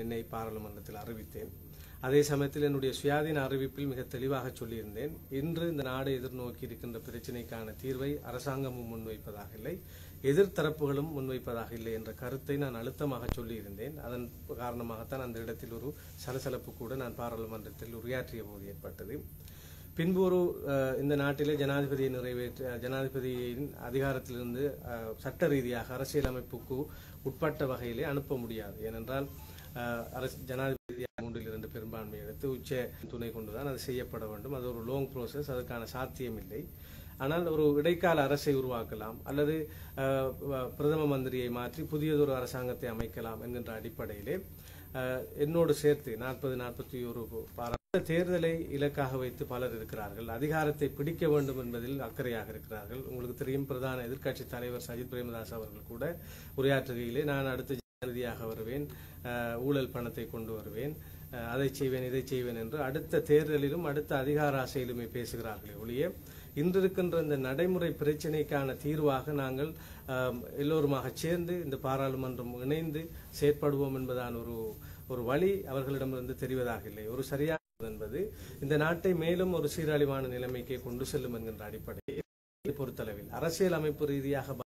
என்னை பாராளுமன்றத்தில் அறிவித்தேன் அதே சமயத்தில் என்னுடைய சுயாதீன அறிவிப்பில் மிக தெளிவாக சொல்லியிருந்தேன் இன்று இந்த நாடு எதிர்நோக்கி இருக்கின்ற பிரச்சினைக்கான தீர்வை அரசாங்கமும் முன்வைப்பதாக இல்லை எதிர்த்தரப்புகளும் முன்வைப்பதாக இல்லை என்ற கருத்தை நான் அழுத்தமாக சொல்லியிருந்தேன் அதன் காரணமாகத்தான் அந்த இடத்தில் ஒரு சலசலப்பு கூட நான் பாராளுமன்றத்தில் உரையாற்றிய போது ஏற்பட்டது பின்பு ஒரு அஹ், இந்த நாட்டிலே ஜனாதிபதியை நிறைவேற்ற ஜனாதிபதியின் அதிகாரத்திலிருந்து அஹ், சட்ட ரீதியாக அரசியலமைப்புக்கு உட்பட்ட வகையிலே அனுப்ப முடியாது ஏனென்றால் அஹ், அரசு ஜனாதிபதி மூன்றில் இரண்டு பெரும்பான்மை எடுத்து உச்ச துணை கொண்டுதான் அது செய்யப்பட வேண்டும் அது ஒரு லாங் ப்ரோசஸ் அதற்கான சாத்தியம் இல்லை ஆனால் ஒரு இடைக்கால அரசை உருவாக்கலாம் அல்லது அஹ், வ- பிரதம மந்திரியை மாற்றி புதியதொரு அரசாங்கத்தை அமைக்கலாம் என்கின்ற அடிப்படையிலே அஹ், என்னோடு சேர்த்து நாற்பது நாற்பத்தி ஒரு பாராளுமன்ற தேர்தலை இலக்காக வைத்து பலர் இருக்கிறார்கள் அதிகாரத்தை பிடிக்க வேண்டும் என்பதில் அக்கறையாக இருக்கிறார்கள் உங்களுக்கு தெரியும் பிரதான எதிர்க்கட்சி தலைவர் சஜித் பிரேமதாஸ் அவர்கள் கூட உரையாற்றுகையிலே நான் அடுத்த ஜனாதிபதியாக வருவேன் அஹ், ஊழல் பணத்தை கொண்டு வருவேன் அஹ், அதை செய்வேன் இதை செய்வேன் என்று அடுத்த தேர்தலிலும் அடுத்த அதிகார ஆசையிலுமே பேசுகிறார்களே ஒழிய இன்று இருக்கின்ற இந்த நடைமுறை பிரச்சினைக்கான தீர்வாக நாங்கள் ஆம், எல்லோருமாக சேர்ந்து இந்த பாராளுமன்றம் இணைந்து செயற்படுவோம் என்பதான ஒரு ஒரு வழி அவர்களிடமிருந்து தெரிவதாக இல்லை ஒரு சரியானது என்பது இந்த நாட்டை மேலும் ஒரு சீரழிவான நிலைமைக்கு கொண்டு செல்லும் என்கின்ற அடிப்படையில் பொறுத்தளவில் அரசியல் அமைப்பு ரீதியாக